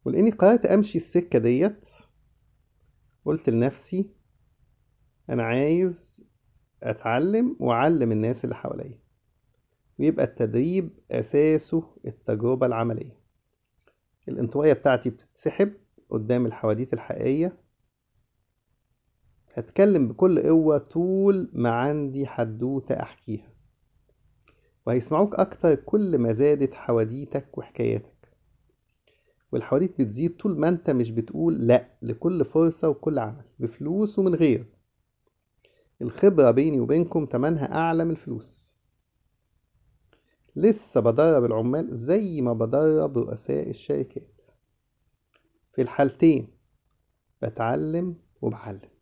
ولاني قررت امشي السكة ديت قلت لنفسي انا عايز اتعلم واعلم الناس اللي حواليا ويبقى التدريب اساسه التجربة العملية الانطوائية بتاعتي بتتسحب قدام الحواديت الحقيقية هتكلم بكل قوة طول ما عندي حدوتة أحكيها وهيسمعوك أكتر كل ما زادت حواديتك وحكاياتك والحواديت بتزيد طول ما انت مش بتقول لأ لكل فرصة وكل عمل بفلوس ومن غير الخبرة بيني وبينكم تمنها أعلى من الفلوس لسه بدرب العمال زي ما بدرب رؤساء الشركات في الحالتين بتعلم وبعلم